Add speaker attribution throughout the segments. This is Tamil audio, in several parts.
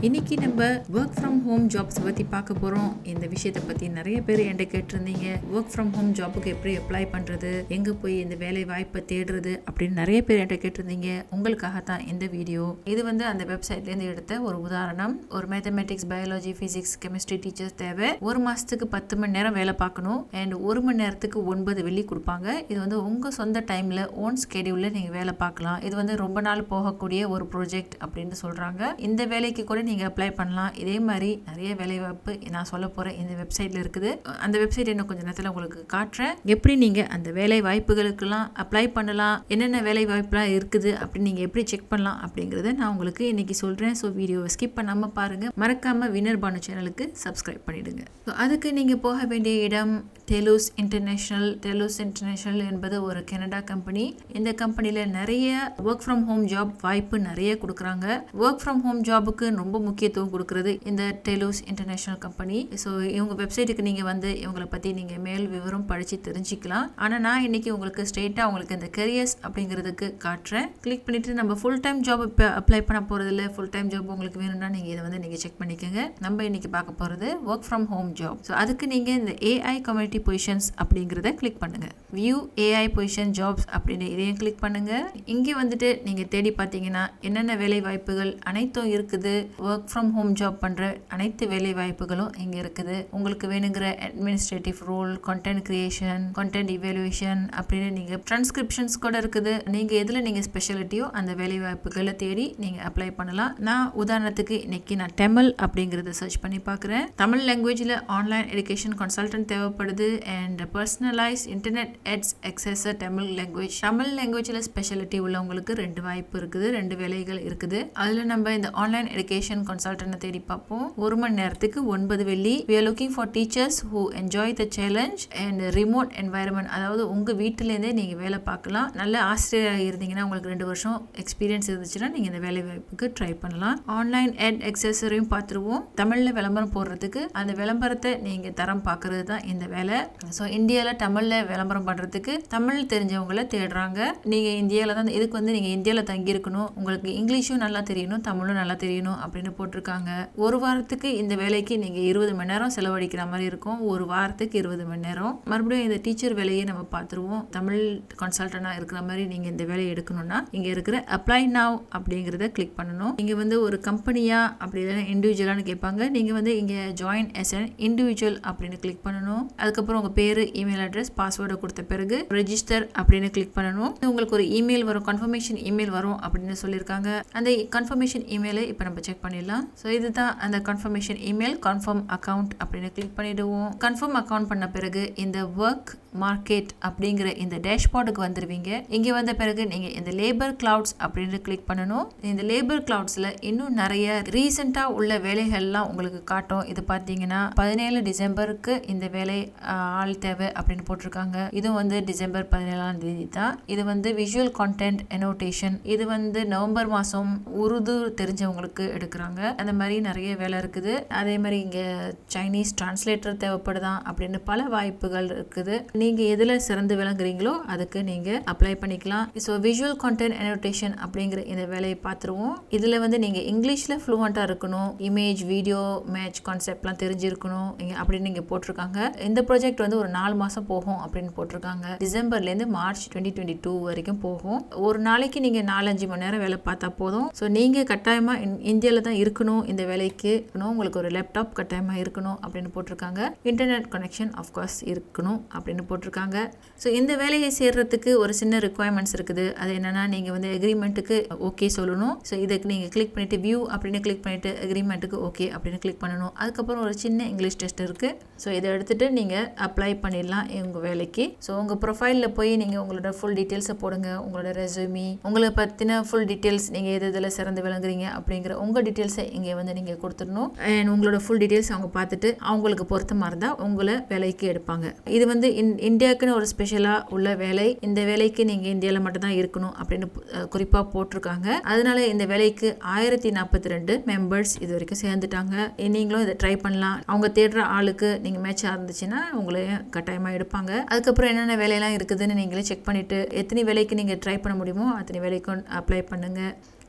Speaker 1: இன்னைக்கு நம்ம ஒர்க் ஃப்ரம் ஹோம் ஜாப்ஸ் பற்றி பார்க்க போகிறோம் இந்த விஷயத்தை பற்றி நிறைய பேர் என்கிட்ட கேட்டிருந்தீங்க ஒர்க் ஃப்ரம் ஹோம் ஜாப்புக்கு எப்படி அப்ளை பண்ணுறது எங்கே போய் இந்த வேலை வாய்ப்பை தேடுறது அப்படின்னு நிறைய பேர் என்கிட்ட கேட்டிருந்தீங்க உங்களுக்காக தான் இந்த வீடியோ இது வந்து அந்த வெப்சைட்லேருந்து எடுத்த ஒரு உதாரணம் ஒரு mathematics biology physics chemistry teachers தேவை ஒரு மாதத்துக்கு பத்து மணி நேரம் வேலை பார்க்கணும் அண்ட் ஒரு மணி நேரத்துக்கு ஒன்பது வெள்ளி கொடுப்பாங்க இது வந்து உங்கள் சொந்த டைமில் ஓன் ஸ்கெடியூலில் நீங்கள் வேலை பார்க்கலாம் இது வந்து ரொம்ப நாள் போகக்கூடிய ஒரு ப்ராஜெக்ட் அப்படின்னு சொல்கிறாங்க இந்த வேலைக்கு கூட நீங்கள் அப்ளை பண்ணலாம் இதே மாதிரி நிறைய வேலைவாய்ப்பு நான் சொல்ல போகிறேன் இந்த வெப்சைட்டில் இருக்குது அந்த வெப்சைட் இன்னும் கொஞ்சம் நேரத்தில் உங்களுக்கு காட்டுறேன் எப்படி நீங்கள் அந்த வேலை வாய்ப்புகளுக்கெல்லாம் அப்ளை பண்ணலாம் என்னென்ன வேலை வாய்ப்புலாம் இருக்குது அப்படின்னு நீங்கள் எப்படி செக் பண்ணலாம் அப்படிங்கிறத நான் உங்களுக்கு இன்னைக்கு சொல்கிறேன் ஸோ வீடியோவை ஸ்கிப் பண்ணாமல் பாருங்கள் மறக்காமல் வினர் பானு சேனலுக்கு சப்ஸ்கிரைப் பண்ணிடுங்க ஸோ அதுக்கு நீங்கள் போக வேண்டிய இடம் டெலூஸ் இன்டர்நேஷ்னல் டெலூஸ் இன்டர்நேஷ்னல் என்பது ஒரு கனடா கம்பெனி இந்த கம்பெனியில் நிறைய ஒர்க் ஃப்ரம் ஹோம் ஜாப் வாய்ப்பு நிறைய கொடுக்குறாங்க ஒர்க் ஃப்ரம் ஹோம் ஜாபுக்கு ரொம்ப முக்கியத்துவம் கொடுக்கறது இந்த டெலூஸ் இன்டர்நேஷ்னல் கம்பெனி ஸோ இவங்க வெப்சைட்டுக்கு நீங்கள் வந்து இவங்களை பற்றி நீங்கள் மேல் விவரம் படித்து தெரிஞ்சுக்கலாம் ஆனால் நான் இன்னைக்கு உங்களுக்கு ஸ்ட்ரெயிட்டாக உங்களுக்கு இந்த கரியர்ஸ் அப்படிங்கிறதுக்கு காட்டுறேன் கிளிக் பண்ணிவிட்டு நம்ம ஃபுல் டைம் ஜாப் இப்போ அப்ளை பண்ண போகிறதில்ல ஃபுல் டைம் ஜாப் உங்களுக்கு வேணும்னா நீங்கள் இதை வந்து நீங்கள் செக் பண்ணிக்கோங்க நம்ம இன்னைக்கு பார்க்க போகிறது work from home job so அதுக்கு நீங்கள் இந்த ஏஐ கம்யூனிட்டி பொசிஷன்ஸ் அப்படிங்கிறத கிளிக் பண்ணுங்க வியூ ஏஐ பொசிஷன் ஜாப்ஸ் அப்படின்னு இதையும் கிளிக் பண்ணுங்க இங்கே வந்துட்டு நீங்கள் தேடி பார்த்தீங்கன்னா என்னென்ன வேலை வாய்ப்புகள் அனைத்தும் இருக்குது ஒர்க் ஃப்ரம் ஹோம் ஜாப் பண்ணுற அனைத்து வேலை வாய்ப்புகளும் இங்கே இருக்குது உங்களுக்கு வேணுங்கிற administrative role content creation content evaluation அப்படின்னு நீங்கள் ட்ரான்ஸ்கிரிப்ஷன்ஸ் கூட இருக்குது நீங்கள் எதில் நீங்கள் ஸ்பெஷாலிட்டியோ அந்த வேலை வாய்ப்புகளை தேடி நீங்கள் அப்ளை பண்ணலாம் நான் உதாரணத்துக்கு இன்னைக்கு நான் தமிழ் அப்படிங்கிறத சர்ச் பண்ணி பார்க்குறேன் தமிழ் லாங்குவேஜில் ஆன்லைன் எடுகேஷன் கன்சல்டன்ட் தேவைப்படுது and personalise internet ads assessor Tamil language Tamil லாங்குவேஜில் ஸ்பெஷாலிட்டி உள்ளவங்களுக்கு ரெண்டு வாய்ப்பு இருக்குது ரெண்டு வேலைகள் இருக்குது அதில் நம்ம இந்த ஆன்லைன் எடுகேஷன் கன்சல்டன்ட் தேடி பார்ப்போம் ஒரு மணி நேரத்துக்கு ஒன்பது வெள்ளி we are looking for teachers who enjoy the challenge and remote environment அதாவது உங்கள் வீட்டிலேருந்தே நீங்கள் வேலை பார்க்கலாம் நல்ல ஆசிரியராக இருந்தீங்கன்னா உங்களுக்கு ரெண்டு வருஷம் எக்ஸ்பீரியன்ஸ் இருந்துச்சுன்னா நீங்கள் இந்த வேலை வாய்ப்புக்கு ட்ரை பண்ணலாம் ஆன்லைன் எட் எக்ஸசரியும் பார்த்துருவோம் தமிழில் விளம்பரம் போடுறதுக்கு அந்த விளம்பரத்தை நீங்கள் தரம் பார்க்கறது தான் இந்த வேலை ஸோ இந்தியாவில் தமிழில் விளம்பரம் பண்ணுறதுக்கு தமிழ் தெரிஞ்சவங்களை தேடுறாங்க நீங்கள் இந்தியாவில் தான் இதுக்கு வந்து நீங்கள் இந்தியாவில் தங்கியிருக்கணும் உங்களுக்கு இங்கிலீஷும் நல்லா தெரியணும் தமிழும் நல்லா தெரியணும் அப்படின்னு போட்டிருக்காங்க ஒரு வாரத்துக்கு இந்த வேலைக்கு நீங்கள் இருபது மணி நேரம் செலவழிக்கிற மாதிரி இருக்கும் ஒரு வாரத்துக்கு இருபது மணி நேரம் மறுபடியும் இந்த டீச்சர் வேலையை நம்ம பார்த்துருவோம் தமிழ் கன்சல்டனாக இருக்கிற மாதிரி நீங்கள் இந்த வேலையை எடுக்கணும்னா இங்கே இருக்கிற அப்ளை நாவ் அப்படிங்கிறத கிளிக் பண்ணணும் இங்கே வந்து ஒரு கம்பெனியா அப்படி இல்லைன்னா இண்டிவிஜுவலானு கேட்பாங்க நீங்கள் வந்து இங்கே ஜாயின் எஸ் அன் இண்டிவிஜுவல் அப்படின்னு கிளிக் பண்ணணும் அதுக்கப்புறம் உங்கள் பேர் இமெயில் அட்ரஸ் பாஸ்வேர்டை கொடுத்த பிறகு ரெஜிஸ்டர் அப்படின்னு கிளிக் பண்ணணும் உங்களுக்கு ஒரு இமெயில் வரும் கன்ஃபர்மேஷன் இமெயில் வரும் அப்படின்னு சொல்லியிருக்காங்க அந்த கன்ஃபர்மேஷன் இமெயிலை இப்போ நம்ம செக் பண்ணிடலாம் ஸோ இதுதான் அந்த கன்ஃபர்மேஷன் இமெயில் கன்ஃபார்ம் அக்கௌண்ட் அப்படின்னு கிளிக் பண்ணிடுவோம் கன்ஃபார்ம் அக்கௌண்ட் பண்ண பிறகு இந்த ஒர்க் மார்க்கெட் அப்படிங்கிற இந்த டேஷ்போர்டுக்கு வந்துடுவீங்க இங்கே வந்த பிறகு நீங்கள் இந்த லேபர் கிளவுட்ஸ் அப்படின்னு கிளிக் பண்ணணும் இந்த லேபர் கிளவுட்ஸில் இன்னும் நிறைய ரீசெண்டாக உள்ள வேலைகள்லாம் உங்களுக்கு காட்டும் இது பார்த்தீங்கன்னா பதினேழு டிசம்பருக்கு இந்த வேலை ஆஹ், ஆள் தேவை அப்படின்னு போட்டிருக்காங்க இதுவும் வந்து டிசம்பர் பதினேழாம் தேதி தான் இது வந்து விஷுவல் கான்டென்ட் எனோட்டேஷன் இது வந்து நவம்பர் மாதம் உருது தெரிஞ்சவங்களுக்கு எடுக்கிறாங்க அந்த மாதிரி நிறைய வேலை இருக்குது அதே மாதிரி இங்கே சைனீஸ் டிரான்ஸ்லேட்டர் தேவைப்படுதான் அப்படின்னு பல வாய்ப்புகள் இருக்குது நீங்கள் எதில் சிறந்து விளங்குறீங்களோ அதுக்கு நீங்கள் அப்ளை பண்ணிக்கலாம் ஸோ விஷுவல் கான்டென்ட் எனோட்டேஷன் அப்படிங்கிற இந்த வேலையை பார்த்துருவோம் இதில் வந்து நீங்கள் இங்கிலீஷில் ஃப்ளூவெண்ட்டாக இருக்கணும் இமேஜ் வீடியோ மேட்ச் கான்செப்ட்லாம் தெரிஞ்சிருக்கணும் இங்க அப்படின்னு நீங்கள் போட்டிருக்காங்க இந்த ப்ராஜெக்ட் வந்து ஒரு நாலு மாதம் போகும் அப்படின்னு போட்டிருக்காங்க டிசம்பர்லேருந்து மார்ச் டுவெண்ட்டி டுவெண்ட்டி டூ வரைக்கும் போகும் ஒரு நாளைக்கு நீங்கள் நாலஞ்சு மணி நேரம் வேலை பார்த்தா போதும் ஸோ நீங்கள் கட்டாயமாக இந்தியாவில் தான் இருக்கணும் இந்த வேலைக்கு இருக்கணும். உங்களுக்கு ஒரு லேப்டாப் கட்டாயமாக இருக்கணும் அப்படின்னு போட்டிருக்காங்க இன்டர்நெட் கனெக்ஷன் ஆஃப்கோர்ஸ் இருக்கணும் அப்படின்னு போட்டிருக்காங்க ஸோ இந்த வேலையை சேர்றதுக்கு ஒரு சின்ன ரிக்குவயர்மெண்ட்ஸ் இருக்குது அது என்னன்னா நீங்கள் வந்து அக்ரிமெண்ட்டுக்கு ஓகே சொல்லணும் ஸோ இதுக்கு நீங்கள் கிளிக் பண்ணிட்டு வியூ அப்படின்னு கிளிக் பண்ணிட்டு அக்ரிமெண்ட்டுக்கு ஓகே அப்படின்னு கிளிக் பண்ணணும் அதுக்கப்புறம் ஒரு சின்ன இங்கிலீஷ் டெஸ்ட் இருக்குது ஸோ இதை எடுத்துட்டு நீங்கள் அப்ளை பண்ணிடலாம் உங்கள் வேலைக்கு ஸோ உங்கள் ப்ரொஃபைலில் போய் நீங்கள் உங்களோட ஃபுல் டீட்டெயில்ஸை போடுங்க உங்களோட ரெஸ்யூமி உங்களை பற்றின ஃபுல் டீட்டெயில்ஸ் நீங்கள் எது இதில் சிறந்து விளங்குறீங்க அப்படிங்கிற உங்கள் டீட்டெயில்ஸை இங்கே வந்து நீங்கள் கொடுத்துடணும் அண்ட் உங்களோட ஃபுல் டீட்டெயில்ஸ் அவங்க பார்த்துட்டு அவங்களுக்கு பொருத்தமாக இருந்தால் உங்களை வேலைக்கு எடுப்பாங்க இது வந்து இன் இந்தியாவுக்குன்னு ஒரு ஸ்பெஷலாக உள்ள வேலை இந்த வேலைக்கு நீங்கள் இந்தியாவில் மட்டும்தான் இருக்கணும் அப்படின்னு குறிப்பாக போட்டிருக்காங்க அதனால இந்த வேலைக்கு ஆயிரத்தி நாற்பத்தி ரெண்டு மெம்பர்ஸ் இது வரைக்கும் சேர்ந்துட்டாங்க நீங்களும் இதை ட்ரை பண்ணலாம் அவங்க தேடுற ஆளுக்கு நீங்கள் மேட்சாக இருந்துச்சுன்னா உங்களை கட்டாயமாக எடுப்பாங்க அதுக்கப்புறம் என்னென்ன வேலையெல்லாம் இருக்குதுன்னு நீங்களே செக் பண்ணிவிட்டு எத்தனை வேலைக்கு நீங்கள் ட்ரை பண்ண முடியுமோ அத்தனை வேலைக்கும் அப்ளை பண்ணுங்கள்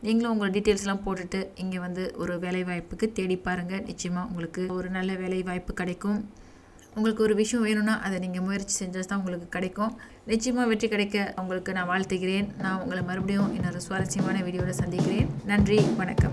Speaker 1: நீங்களும் உங்களோட டீட்டெயில்ஸ்லாம் போட்டுட்டு இங்கே வந்து ஒரு வேலை வாய்ப்புக்கு தேடி பாருங்கள் நிச்சயமாக உங்களுக்கு ஒரு நல்ல வேலை வாய்ப்பு கிடைக்கும் உங்களுக்கு ஒரு விஷயம் வேணும்னா அதை நீங்கள் முயற்சி செஞ்சால் தான் உங்களுக்கு கிடைக்கும் நிச்சயமாக வெற்றி கிடைக்க உங்களுக்கு நான் வாழ்த்துகிறேன் நான் உங்களை மறுபடியும் இன்னொரு சுவாரஸ்யமான வீடியோவில் சந்திக்கிறேன் நன்றி வணக்கம்